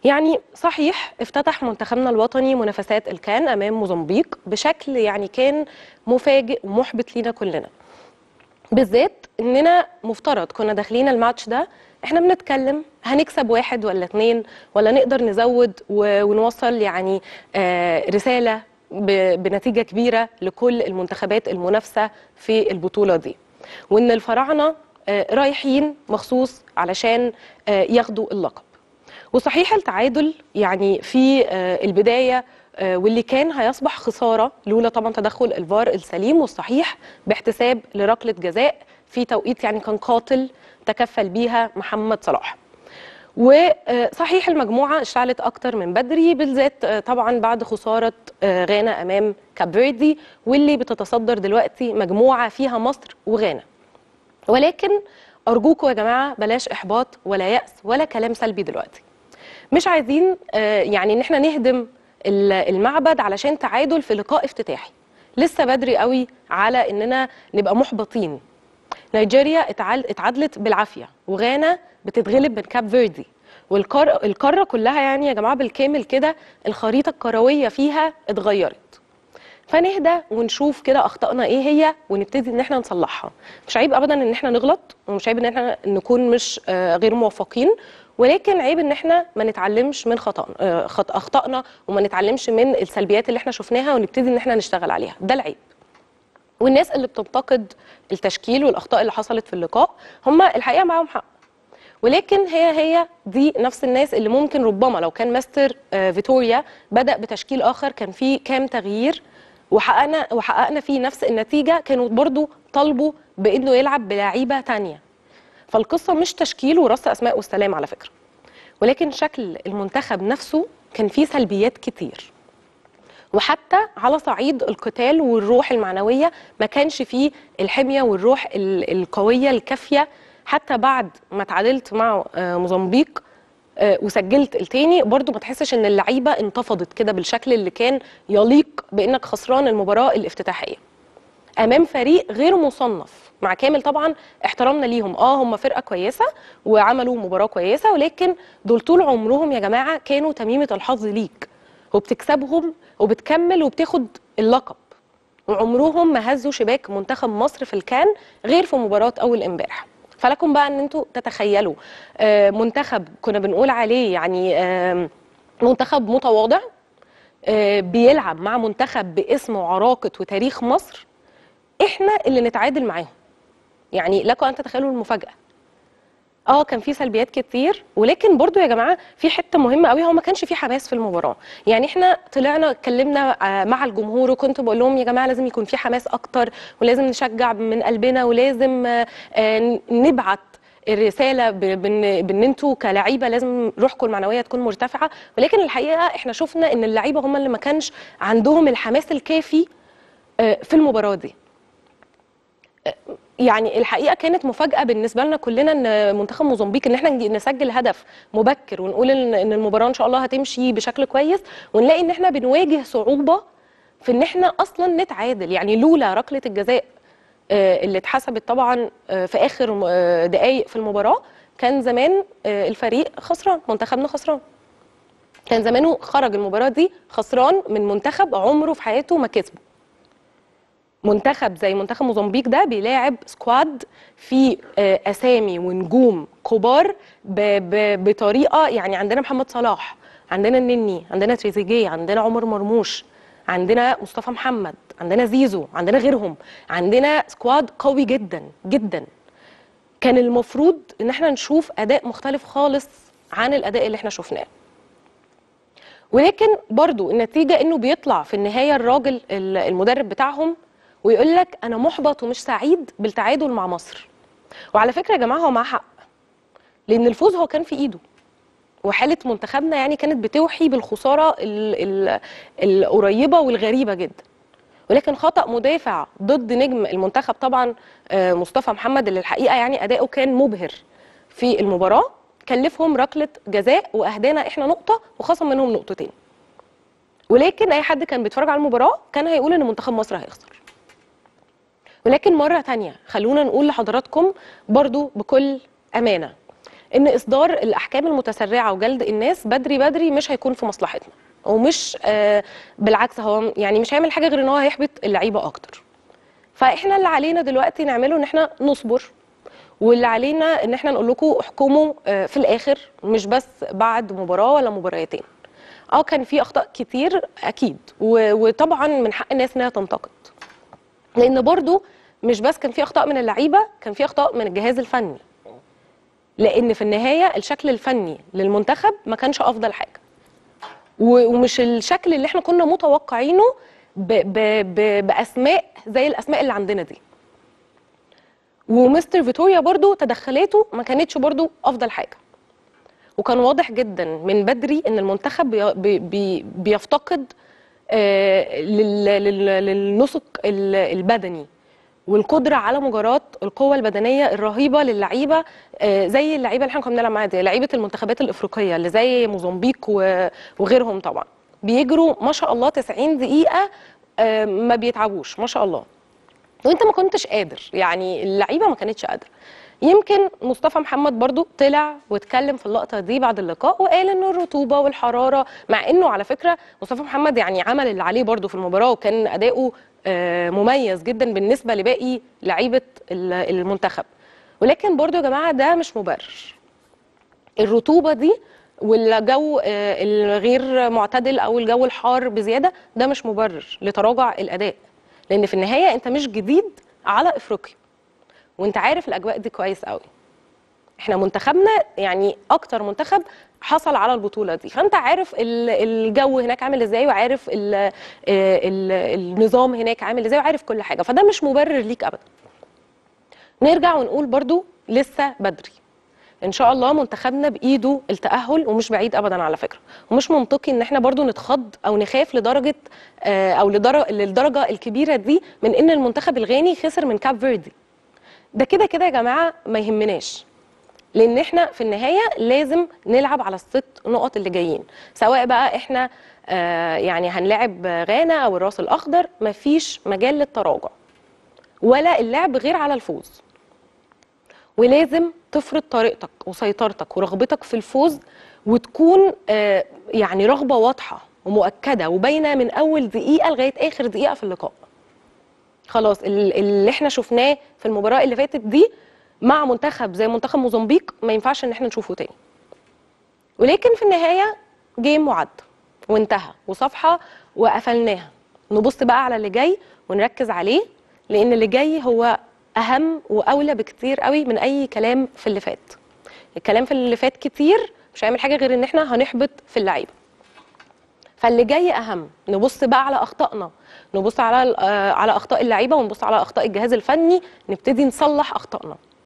يعني صحيح افتتح منتخبنا الوطني منافسات الكان امام موزمبيق بشكل يعني كان مفاجئ ومحبط لينا كلنا بالذات اننا مفترض كنا داخلين الماتش ده احنا بنتكلم هنكسب واحد ولا اتنين ولا نقدر نزود و- ونوصل يعني آه، رسالة ب- بنتيجة كبيرة لكل المنتخبات المنافسة في البطولة دي وان الفراعنة آه، رايحين مخصوص علشان آه، ياخدوا اللقب وصحيح التعادل يعني في آه، البدايه آه، واللي كان هيصبح خساره لولا طبعا تدخل الفار السليم والصحيح باحتساب لركله جزاء في توقيت يعني كان قاتل تكفل بيها محمد صلاح. وصحيح المجموعه اشتعلت اكتر من بدري بالذات آه، طبعا بعد خساره آه، غانا امام كاب فيردي واللي بتتصدر دلوقتي مجموعه فيها مصر وغانا. ولكن ارجوكم يا جماعه بلاش احباط ولا ياس ولا كلام سلبي دلوقتي مش عايزين آه، يعني ان احنا نهدم ال- المعبد علشان تعادل في لقاء افتتاحي لسه بدري قوي على اننا نبقى محبطين نيجيريا اتعال- اتعادلت بالعافيه وغانا بتتغلب من كاب فيردي والقاره القاره كلها يعني يا جماعه بالكامل كده الخريطه الكرويه فيها اتغيرت فنهدى ونشوف كده اخطائنا ايه هي ونبتدي ان احنا نصلحها مش عيب ابدا ان احنا نغلط ومش عيب ان احنا نكون مش آه، غير موفقين ولكن عيب ان احنا ما نتعلمش من خطأنا آه، خط اخطائنا وما نتعلمش من السلبيات اللي احنا شفناها ونبتدي ان احنا نشتغل عليها ده العيب والناس اللي بتنتقد التشكيل والاخطاء اللي حصلت في اللقاء هم الحقيقه معاهم حق ولكن هي هي دي نفس الناس اللي ممكن ربما لو كان ماستر آه، فيتوريا بدأ بتشكيل آخر كان فيه كام تغيير وحققنا وحققنا فيه نفس النتيجة كانوا برضو طالبوا بإنه يلعب بلعيبة تانية فالقصة مش تشكيل ورص أسماء والسلام على فكرة ولكن شكل المنتخب نفسه كان فيه سلبيات كتير وحتى على صعيد القتال والروح المعنوية ما كانش فيه الحمية والروح ال- القوية الكافية حتى بعد ما تعادلت مع آه، موزمبيق آه، وسجلت التاني برضو ما تحسش ان اللعيبة انتفضت كده بالشكل اللي كان يليق بانك خسران المباراة الافتتاحية امام فريق غير مصنف مع كامل طبعا احترامنا ليهم اه هم فرقه كويسه وعملوا مباراه كويسه ولكن دول طول عمرهم يا جماعه كانوا تميمه الحظ ليك وبتكسبهم وبتكمل وبتاخد اللقب وعمرهم ما هزوا شباك منتخب مصر في الكان غير في مباراه اول امبارح فلكم بقى ان انتوا تتخيلوا آه، منتخب كنا بنقول عليه يعني آم، منتخب متواضع آه، بيلعب مع منتخب باسم وعراقه وتاريخ مصر احنا اللي نتعادل معاهم يعني لكم ان تتخيلوا المفاجاه اه كان في سلبيات كتير ولكن برضو يا جماعه في حته مهمه قوي هو ما كانش في حماس في المباراه يعني احنا طلعنا اتكلمنا آه، مع الجمهور وكنت بقول لهم يا جماعه لازم يكون في حماس اكتر ولازم نشجع من قلبنا ولازم آه، آه، نبعت الرساله ب- بان بان انتوا كلعيبه لازم روحكم المعنويه تكون مرتفعه ولكن الحقيقه احنا شفنا ان اللعيبه هم اللي ما كانش عندهم الحماس الكافي آه، في المباراه دي يعني الحقيقه كانت مفاجاه بالنسبه لنا كلنا ان منتخب موزمبيق ان احنا نجي- نسجل هدف مبكر ونقول ان إن المباراه ان شاء الله هتمشي بشكل كويس ونلاقي ان احنا بنواجه صعوبه في ان احنا اصلا نتعادل يعني لولا ركله الجزاء آه، اللي اتحسبت طبعا آه، في اخر آه، دقائق في المباراه كان زمان آه، الفريق خسران منتخبنا خسران كان زمانه خرج المباراه دي خسران من منتخب عمره في حياته ما كسبه منتخب زي منتخب موزمبيق ده بيلاعب سكواد فيه آه، اسامي ونجوم كبار ب ب بطريقه يعني عندنا محمد صلاح عندنا النني عندنا تريزيجيه عندنا عمر مرموش عندنا مصطفى محمد عندنا زيزو عندنا غيرهم عندنا سكواد قوي جدا جدا كان المفروض ان احنا نشوف اداء مختلف خالص عن الاداء اللي احنا شفناه ولكن برضو النتيجة انه بيطلع في النهاية الراجل ال- المدرب بتاعهم ويقول لك انا محبط ومش سعيد بالتعادل مع مصر وعلى فكرة يا جماعة هو معاه حق لان الفوز هو كان في ايده وحالة منتخبنا يعني كانت بتوحي بالخسارة ال- ال- القريبة والغريبة جدا ولكن خطأ مدافع ضد نجم المنتخب طبعا آه، مصطفى محمد اللي الحقيقة يعني أداؤه كان مبهر في المباراة كلفهم ركلة جزاء وأهدانا إحنا نقطة وخصم منهم نقطتين ولكن أي حد كان بيتفرج على المباراة كان هيقول إن منتخب مصر هيخسر ولكن مرة تانية خلونا نقول لحضراتكم برضو بكل أمانة ان اصدار الاحكام المتسرعه وجلد الناس بدري بدري مش هيكون في مصلحتنا ومش آه بالعكس هو يعني مش هيعمل حاجه غير ان هو هيحبط اللعيبه اكتر فاحنا اللي علينا دلوقتي نعمله ان احنا نصبر واللي علينا ان احنا نقول لكم احكموا آه، في الاخر مش بس بعد مباراه ولا مباراتين اه كان في اخطاء كتير اكيد و- وطبعا من حق الناس انها تنتقد لان برضو مش بس كان في اخطاء من اللعيبه كان في اخطاء من الجهاز الفني لان في النهايه الشكل الفني للمنتخب ما كانش افضل حاجه و- ومش الشكل اللي احنا كنا متوقعينه ب ب ب باسماء زي الاسماء اللي عندنا دي ومستر فيتوريا برضو تدخلاته ما كانتش برضو افضل حاجه وكان واضح جدا من بدري ان المنتخب بي بي بي بيفتقد آه، لل- لل- للنسق ال- البدني والقدره على مجاراه القوه البدنيه الرهيبه للعيبه آه، زي اللعيبه اللي احنا كنا بنلعب معاها دي لعيبه المنتخبات الافريقيه اللي زي موزمبيق و- وغيرهم طبعا بيجروا ما شاء الله 90 دقيقه آه، ما بيتعبوش ما شاء الله وانت ما كنتش قادر يعني اللعيبه ما كانتش قادره يمكن مصطفى محمد برضو طلع واتكلم في اللقطه دي بعد اللقاء وقال انه الرطوبه والحراره مع انه على فكره مصطفى محمد يعني عمل اللي عليه برضو في المباراه وكان اداؤه آه، مميز جدا بالنسبه لباقي لعيبه ال- المنتخب ولكن برضو يا جماعه ده مش مبرر الرطوبه دي والجو آه، الغير معتدل او الجو الحار بزياده ده مش مبرر لتراجع الاداء لان في النهايه انت مش جديد على افريقيا وانت عارف الاجواء دي كويس قوي احنا منتخبنا يعني اكتر منتخب حصل على البطوله دي فانت عارف ال- الجو هناك عامل ازاي وعارف ال ال النظام هناك عامل ازاي وعارف كل حاجه فده مش مبرر ليك ابدا نرجع ونقول برضو لسه بدري ان شاء الله منتخبنا بايده التاهل ومش بعيد ابدا على فكره ومش منطقي ان احنا برضو نتخض او نخاف لدرجه آه، او لدرجه للدرجه الكبيره دي من ان المنتخب الغاني خسر من كاب فيردي ده كده كده يا جماعه ما يهمناش لان احنا في النهايه لازم نلعب على الست نقط اللي جايين سواء بقى احنا آه يعني هنلاعب غانا او الراس الاخضر مفيش مجال للتراجع ولا اللعب غير على الفوز ولازم تفرض طريقتك وسيطرتك ورغبتك في الفوز وتكون آه يعني رغبه واضحه ومؤكده وباينه من اول دقيقه لغايه اخر دقيقه في اللقاء خلاص ال- اللي احنا شفناه في المباراه اللي فاتت دي مع منتخب زي منتخب موزمبيق ما ينفعش ان احنا نشوفه تاني ولكن في النهايه جيم معد وانتهى وصفحه وقفلناها نبص بقى على اللي جاي ونركز عليه لان اللي جاي هو اهم واولى بكتير قوي من اي كلام في اللي فات الكلام في اللي فات كتير مش هيعمل حاجه غير ان احنا هنحبط في اللعيبه فاللي جاي اهم نبص بقى على اخطائنا نبص على آه، على اخطاء اللعيبه ونبص على اخطاء الجهاز الفني نبتدي نصلح اخطائنا